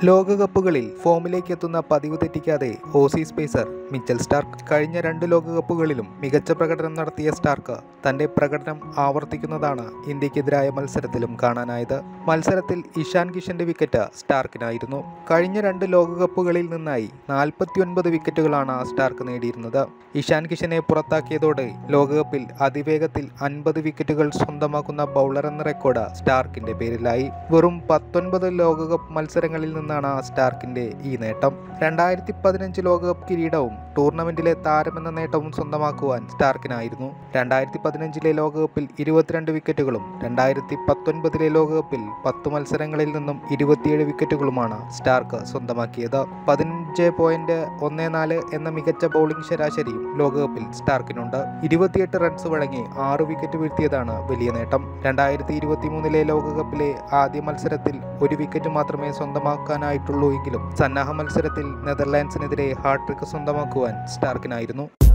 ലോകകപ്പുകളിൽ ഫോമിലേക്ക് എത്തുന്ന പതിവ് തെറ്റിക്കാതെ ഓസീസ് പേസർ മിച്ചൽ സ്റ്റാർക്ക് കഴിഞ്ഞ രണ്ട് ലോകകപ്പുകളിലും മികച്ച പ്രകടനം നടത്തിയ സ്റ്റാർക്ക് തന്റെ പ്രകടനം ആവർത്തിക്കുന്നതാണ് ഇന്ത്യക്കെതിരായ മത്സരത്തിലും കാണാനായത് മത്സരത്തിൽ ഇഷാൻ കിഷന്റെ വിക്കറ്റ് സ്റ്റാർക്കിനായിരുന്നു കഴിഞ്ഞ രണ്ട് ലോകകപ്പുകളിൽ നിന്നായി നാൽപ്പത്തിയൊൻപത് വിക്കറ്റുകളാണ് സ്റ്റാർക്ക് നേടിയിരുന്നത് ഇഷാൻ കിഷനെ പുറത്താക്കിയതോടെ ലോകകപ്പിൽ അതിവേഗത്തിൽ അൻപത് വിക്കറ്റുകൾ സ്വന്തമാക്കുന്ന ബൗളർ എന്ന റെക്കോർഡ് സ്റ്റാർക്കിന്റെ പേരിലായി വെറും പത്തൊൻപത് ലോകകപ്പ് മത്സരങ്ങളിൽ നിന്നാണ് സ്റ്റാർക്കിന്റെ ഈ നേട്ടം രണ്ടായിരത്തി പതിനഞ്ച് ലോകകപ്പ് കിരീടവും ടൂർണമെന്റിലെ താരമെന്ന നേട്ടവും സ്വന്തമാക്കുവാൻ സ്റ്റാർക്കിനായിരുന്നു രണ്ടായിരത്തി പതിനഞ്ചിലെ ലോകകപ്പിൽ ഇരുപത്തിരണ്ട് വിക്കറ്റുകളും രണ്ടായിരത്തി പത്തൊൻപതിലെ ലോകകപ്പിൽ പത്ത് മത്സരങ്ങളിൽ നിന്നും ഇരുപത്തിയേഴ് വിക്കറ്റുകളുമാണ് സ്റ്റാർക്ക് സ്വന്തമാക്കിയത് പതിനഞ്ച് പോയിന്റ് ഒന്ന് നാല് എന്ന മികച്ച ബൗളിംഗ് ശരാശരിയും ലോകകപ്പിൽ സ്റ്റാർക്കിനുണ്ട് ഇരുപത്തിയെട്ട് റൺസ് വഴങ്ങി ആറ് വിക്കറ്റ് വീഴ്ത്തിയതാണ് വലിയ നേട്ടം രണ്ടായിരത്തി ഇരുപത്തി മൂന്നിലെ ലോകകപ്പിലെ ആദ്യ മത്സരത്തിൽ ഒരു വിക്കറ്റ് മാത്രമേ സ്വന്തമാക്കാനായിട്ടുള്ളൂ എങ്കിലും സന്നാഹ മത്സരത്തിൽ നെതർലാൻഡ്സിനെതിരെ ഹാട്രിക്ക് സ്വന്തമാക്കുവാൻ സ്റ്റാർക്കിനായിരുന്നു